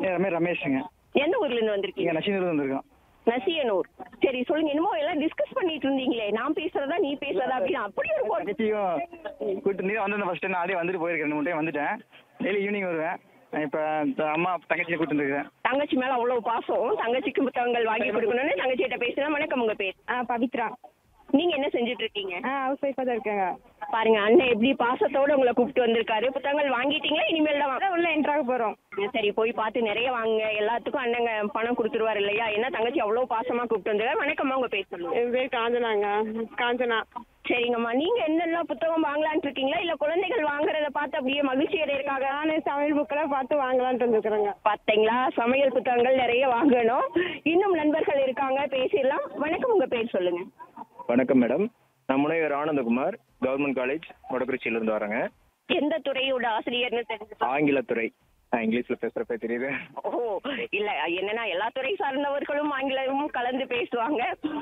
என் பேர் ரமேஷுங்க எந்த ஊர்ல இருந்து இங்க வந்திருக்கீங்க நசீனூர்ல வந்திருக்கோம் நசியனூர் சரி சொல்லுங்க என்னமோ எல்லாம் டிஸ்கஸ் பண்ணிட்டு இருந்தீங்களே நான் பேசுறதா நீ பேசுறதா அப்படின்னு அப்படி ஒரு போட்டு தங்கச்சியும் கூட்டு நீ வந்து ஃபர்ஸ்ட் நான் அதே வந்துட்டு போயிருக்கேன் ரெண்டு மூணு டைம் வந்துட்டேன் டெய்லி ஈவினிங் வருவேன் இப்போ அம்மா தங்கச்சியை கூட்டு வந்துருக்கேன் தங்கச்சி மேல அவ்வளவு பாசம் தங்கச்சிக்கு புத்தகங்கள் வாங்கி கொடுக்கணும்னு தங்கச்சிகிட்ட பேசினா வணக்கம் உங்க பேர் ஆ பவித்ரா நீங்க என்ன செஞ்சுட்டு இருக்கீங்க ஆ ஹவுஸ் ஒய்ஃபாக தான் இருக்காங்க பாருங்க அண்ணன் எப்படி பாசத்தோட உங்களை கூப்பிட்டு வந்திருக்காரு புத்தகங்கள் வாங்கிட்டீங்களா இனிமேல் தான் அதான் உள்ள என்ட்ராக போகிறோம் வாங்க. சரி போய் பார்த்து நிறைய வாங்குங்க எல்லாத்துக்கும் அண்ணங்க பணம் கொடுத்துருவாரு இல்லையா என்ன தங்கச்சி அவ்வளவு பாசமா கூப்பிட்டு வந்திருக்காரு வணக்கம்மா உங்க பேர் சொல்லுங்க என் பேர் காஞ்சனாங்க காஞ்சனா சரிங்கம்மா நீங்க என்னெல்லாம் புத்தகம் வாங்கலாம்னு இருக்கீங்களா இல்ல குழந்தைகள் வாங்குறத பார்த்து அப்படியே மகிழ்ச்சி அடையிருக்காங்க நான் சமையல் புக்கெல்லாம் பார்த்து வாங்கலான்ட்டு வந்துருக்குறேங்க பாத்தீங்களா சமையல் புத்தகங்கள் நிறைய வாங்கணும் இன்னும் நண்பர்கள் இருக்காங்க பேசிடலாம் வணக்கம் உங்க பேர் சொல்லுங்க வணக்கம் மேடம் நான் முனைவர் ஆனந்தகுமார் கவர்மெண்ட் காலேஜ் வடக்குறிச்சியிலிருந்து வரேங்க எந்த துறையோட ஆசிரியர்னு தெரிஞ்சு ஆங்கிலத்துறை நான் இங்கிலீஷில் பேசுகிறப்ப தெரியுது ஓ இல்ல என்னன்னா எல்லா துறை சார்ந்தவர்களும் ஆங்கிலமும் கலந்து பேசுவாங்க